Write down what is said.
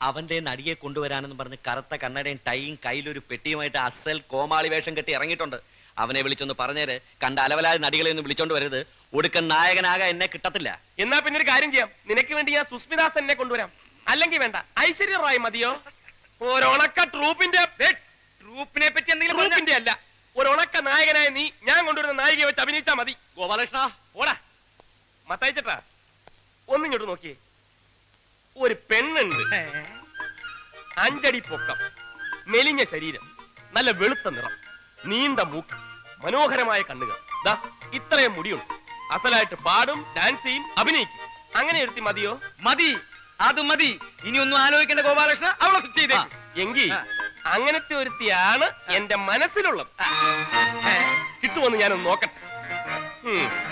അവന്റെ നടിയെ കൊണ്ടുവരാനെന്ന് പറഞ്ഞ് കറുത്ത കണ്ണടയും ടൈയും കയ്യിലൊരു പെട്ടിയുമായിട്ട് അസൽ കോമാളി വേഷം കെട്ടി ഇറങ്ങിയിട്ടുണ്ട് അവനെ വിളിച്ചൊന്ന് പറഞ്ഞേര് കണ്ട അലവലായ നടികളെ ഒന്നും വിളിച്ചോണ്ട് വരരുത് ഒടുക്കൻ നായകനാകാൻ എന്നെ കിട്ടത്തില്ല എന്നാ പിന്നെ ഒരു കാര്യം ചെയ്യാം നിനക്ക് വേണ്ടി ഞാൻ സുസ്മിദാസ് എന്നെ കൊണ്ടുവരാം അല്ലെങ്കിൽ വേണ്ട ഐശ്വര്യ റായ് മതിയോ ഒരണക്ക ട്രൂപ്പിന്റെ ട്രൂപ്പിനെ പറ്റി എന്തെങ്കിലും പറഞ്ഞാ- ട്രൂപ്പിന്റെ അല്ല ഒരണക്ക നായകനായ നീ ഞാൻ കൊണ്ടുവരുന്ന നായികയെ വെച്ച് അഭിനയിച്ചാ മതി ഗോപാലകൃഷ്ണ ഓടാ മത്തയച്ചട്ടാ ഒന്നിങ്ങോട്ട് നോക്കിയേ ഒരു പെണ്ണുണ്ട് അഞ്ചടി പൊക്കം മെലിഞ്ഞ ശരീരം നല്ല വെളുത്ത നിറം നീണ്ട മൂക്ക് മനോഹരമായ കണ്ണുകൾ ദാ ഇത്രയും മുടിയുണ്ട് അസലായിട്ട് പാടും ഡാൻസ് ചെയ്യും അഭിനയിക്കും അങ്ങനെ എടുത്തി മതിയോ മതി അത് മതി ഇനി ഒന്നും ആലോചിക്കേണ്ട ഗോപാലകൃഷ്ണ അവളെ ഫിക്സ് ചെയ്തേ എങ്കിൽ ആ. അങ്ങനത്തെ ഒരുത്തിയാണ് എന്റെ മനസ്സിലുള്ളത് കിട്ടുമെന്ന് ഞാനൊന്ന് നോക്കട്ടെ ഉം.